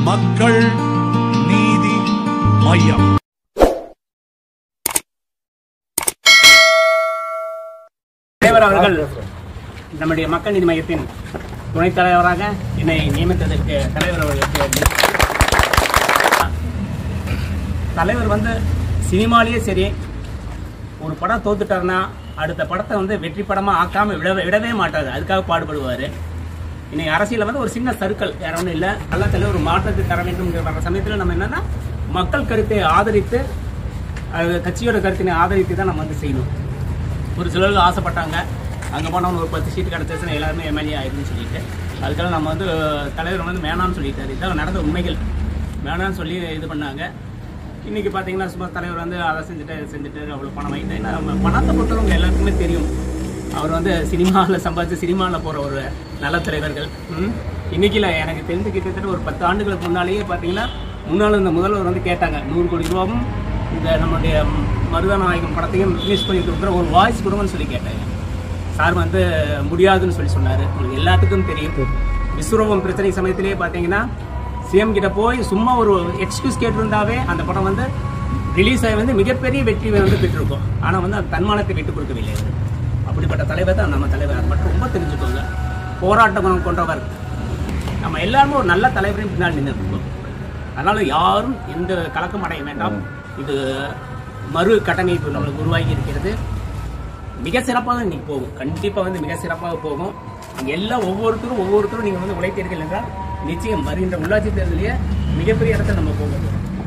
மக்கள் நீதி மையம் தலைவர் அவர்கள் நம்முடைய மக்கள் நீதி மையத்தின் துணைத் தலைவராக என்னை நியமித்ததற்கு தலைவர் அவர்களுக்கு தலைவர் வந்து சினிமாலேயே சரி ஒரு படம் தோத்துட்டாருன்னா அடுத்த படத்தை வந்து வெற்றி படமா ஆக்காம விடவே விடவே மாட்டாரு அதுக்காக பாடுபடுவார் இன்னைக்கு அரசியலில் வந்து ஒரு சின்ன சர்க்கிள் வேற ஒன்றும் இல்லை நல்ல தலைவர் ஒரு மாற்றத்தை தர வேண்டும் வர சமயத்தில் நம்ம என்னன்னா மக்கள் கருத்தை ஆதரித்து அது கட்சியோட கருத்தினை ஆதரித்து தான் நம்ம வந்து செய்யணும் ஒரு சிலருக்கு ஆசைப்பட்டாங்க அங்கே போனால் ஒரு பத்து சீட்டு கிடச்சிச்சுன்னா எல்லாருமே எம்எல்ஏ ஆயிருன்னு சொல்லிட்டு அதுக்காக நம்ம வந்து தலைவர் வந்து வேணாம்னு சொல்லிட்டாரு இதான் நடந்த உண்மைகள் வேணாம்னு சொல்லி இது பண்ணாங்க இன்னைக்கு பார்த்தீங்கன்னா சும்மா தலைவர் வந்து அதை செஞ்சுட்டு இதை செஞ்சுட்டு அவ்வளோ பணம் வாங்கிட்டு ஏன்னா நம்ம பணத்தை பொறுத்தவங்க எல்லாருக்குமே தெரியும் அவர் வந்து சினிமாவில் சம்பாதிச்சு சினிமாவில் போகிற ஒரு நல்ல தலைவர்கள் ம். இன்னைக்கு இல்லை எனக்கு தெரிஞ்சு கிட்டத்தட்ட ஒரு பத்து ஆண்டுகளுக்கு முன்னாலேயே பார்த்தீங்கன்னா முன்னாள் இந்த முதல்வர் வந்து கேட்டாங்க நூறு கோடி ரூபாவும் இந்த நம்மளுடைய மருதநாயகம் படத்தையும் ரிலீஸ் பண்ணி கொடுக்குற ஒரு வாய்ஸ் கொடுங்கன்னு சொல்லி கேட்டாங்க சார் வந்து முடியாதுன்னு சொல்லி சொன்னார் உங்களுக்கு எல்லாத்துக்கும் தெரியும் விஸ்வரூபம் பிரச்சனை சமயத்திலேயே பார்த்தீங்கன்னா சிஎம் கிட்ட போய் சும்மா ஒரு எக்ஸ்கியூஸ் கேட்டிருந்தாவே அந்த படம் வந்து ரிலீஸ் ஆகி வந்து மிகப்பெரிய வெற்றி வந்து பெற்றிருக்கும் ஆனால் வந்து அந்த தன்மானத்தை விட்டுக் கொடுக்கவில்லை அவர் அப்படிப்பட்ட தலைவர் தான் நம்ம தலைவர் அது மட்டும் ரொம்ப தெரிஞ்சுக்கோங்க போராட்ட குணம் கொண்டவர் நம்ம எல்லாருமே ஒரு நல்ல தலைவரின் பின்னால் நின்று இருக்கோம் அதனால யாரும் எந்த கலக்கம் அடைய வேண்டாம் இது மறு கட்டமைப்பு நம்மளுக்கு உருவாகி இருக்கிறது மிக சிறப்பாக இன்னைக்கு போகும் கண்டிப்பாக வந்து மிக சிறப்பாக போகும் நீங்க எல்லாம் ஒவ்வொருத்தரும் ஒவ்வொருத்தரும் நீங்கள் வந்து உழைத்தீர்கள் என்றால் நிச்சயம் வருகின்ற உள்ளாட்சி தேர்தலையே மிகப்பெரிய இடத்துல நம்ம போகும்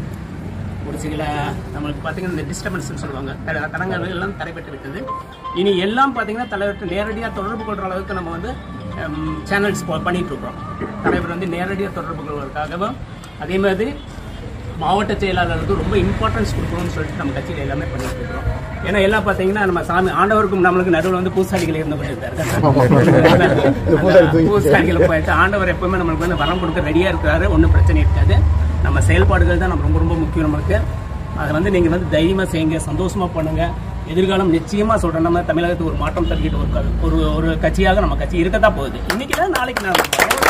ஒரு சில நம்மளுக்கு பார்த்தீங்கன்னா இந்த டிஸ்டர்பன்ஸ் சொல்லுவாங்க த- தடங்கல்கள் எல்லாம் தடைபட்டு விட்டது இனி எல்லாம் பார்த்தீங்கன்னா தலைவர்கிட்ட நேரடியாக தொடர்பு கொள்கிற அளவுக்கு நம்ம வந்து சேனல்ஸ் பண்ணிட்டு இருக்கிறோம் தலைவர் வந்து நேரடியாக தொடர்பு கொள்வதற்காகவும் அதே மாதிரி மாவட்ட செயலாளருக்கு ரொம்ப இம்பார்ட்டன்ஸ் கொடுக்கணும்னு சொல்லிட்டு நம்ம கட்சியில் எல்லாமே பண்ணிட்டு இருக்கிறோம் ஏன்னா எல்லாம் பார்த்தீங்கன்னா நம்ம சாமி ஆண்டவருக்கும் நம்மளுக்கு நடுவில் வந்து பூசாரிகள் இருந்து கொண்டிருக்காரு பூசாரிகள் போயிட்டு ஆண்டவர் எப்பவுமே நம்மளுக்கு வந்து வரம் கொடுக்க ரெடியா இருக்கிறாரு ஒன்றும் பிரச்சனை இருக்காது நம்ம செயல்பாடுகள் தான் நம்ம ரொம்ப ரொம்ப முக்கியம் நம்மளுக்கு அதை வந்து நீங்க வந்து தைரியமா செய்யுங்க சந்தோஷமா பண்ணுங்க எதிர்காலம் நிச்சயமா சொல்றேன் நம்ம தமிழகத்துக்கு ஒரு மாற்றம் தருகிட்டு ஒரு க- ஒரு ஒரு கட்சியாக நம்ம கட்சி இருக்கத்தான் போகுது இன்னைக்கு தான் நாளைக்கு நான்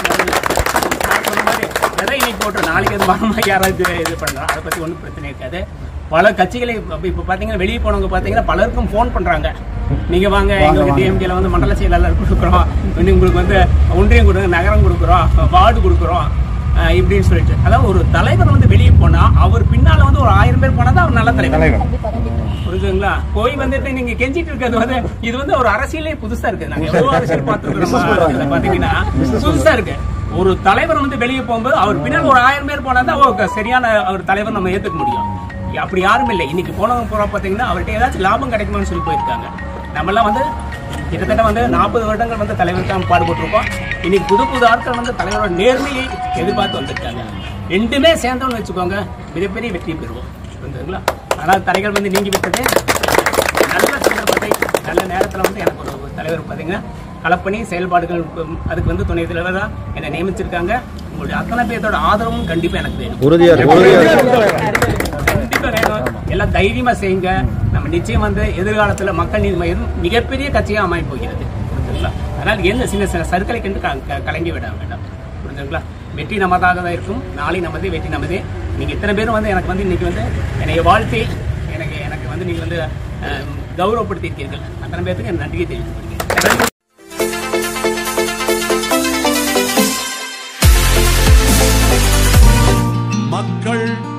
நான் சொன்ன மாதிரி விதை இன்னைக்கு போட்டு நாளைக்கு அது மரமா யாராவது இது பண்ணலாம் அதை பத்தி ஒன்றும் பிரச்சனை இருக்காது பல கட்சிகளை இப்ப இப்ப பாத்தீங்கன்னா வெளியே போனவங்க பாத்தீங்கன்னா பலருக்கும் ஃபோன் பண்றாங்க நீங்க வாங்க எங்களுக்கு டிஎம்கேல வந்து மண்டல செயலாளர் கொடுக்குறோம் இன்னும் உங்களுக்கு வந்து ஒன்றியம் கொடுங்க நகரம் கொடுக்குறோம் வார்டு கொடுக்குறோம் அஹ் இப்படின்னு சொல்லிட்டு அதாவது ஒரு தலைவர் வந்து வெளியே போனா அவர் பின்னால வந்து ஒரு ஆயிரம் பேர் போனா தான் அவர் நல்ல தலைவர் புரிஞ்சுங்களா போய் வந்துட்டு நீங்க கெஞ்சிட்டு இருக்கிறது வந்து இது வந்து ஒரு அரசியலே புதுசா இருக்கு நாங்க எவ்வளவு அரசியல் பார்த்துருக்கோம் பாத்தீங்கன்னா புதுசா இருக்கு ஒரு தலைவர் வந்து வெளியே போகும்போது அவர் பின்னால் ஒரு ஆயிரம் பேர் போனா தான் ஒரு சரியான ஒரு தலைவர் நம்ம ஏத்துக்க முடியும் அப்படி யாரும் இல்லை இன்னைக்கு போனவங்க போற பாத்தீங்கன்னா அவர்கிட்ட ஏதாச்சும் லாபம் கிடைக்குமான்னு சொல்லி போயிருக்காங்க நம்மெல்லாம் வந்து கிட்டத்தட்ட வந்து நாற்பது வருடங்கள் வந்து தலைவருக்காக பாடுபட்டிருக்கோம் இன்னைக்கு புது புது ஆட்கள் வந்து தலைவரோட நேர்மையை எதிர்பார்த்து வந்திருக்காங்க ரெண்டுமே சேர்ந்தோம்னு வச்சுக்கோங்க மிகப்பெரிய வெற்றி பெறுவோம் புரிஞ்சுதுங்களா ஆனால் தடைகள் வந்து நீங்கி விட்டது நல்ல சந்தர்ப்பத்தை நல்ல நேரத்தில் வந்து எனக்கு ஒரு தலைவர் பார்த்தீங்கன்னா களப்பணி செயல்பாடுகள் உம், அதுக்கு வந்து துணை தலைவராக என்னை நியமிச்சிருக்காங்க உங்களுடைய அத்தனை பேர்த்தோட ஆதரவும் கண்டிப்பாக எனக்கு வேணும் உறுதியா இருக்கு, உறுதியா இருக்கு. கண்டிப்பா வேணும் எல்லாம் தைரியமா செய்யுங்க நம்ம நிச்சயம் வந்து எதிர்காலத்துல மக்கள் நீதி மையம் மிகப்பெரிய கட்சியா அமைய போகிறது புரிஞ்சுங்களா அதனால எந்த சின்ன சின்ன சர்க்கரை கண்டு க- க- கலங்கி விட வேண்டாம் புரிஞ்சுங்களா வெற்றி நமதாக தான் இருக்கும் நாளை நமதே வெற்றி நமதே நீங்க இத்தனை பேரும் வந்து எனக்கு வந்து இன்னைக்கு வந்து என்னை வாழ்த்தி எனக்கு எனக்கு வந்து நீங்க வந்து அஹ், கௌரவப்படுத்தியிருக்கீர்கள் அத்தனை பேருக்கு என் நன்றியை தெரிவித்துக் கொள்கிறேன் மக்கள்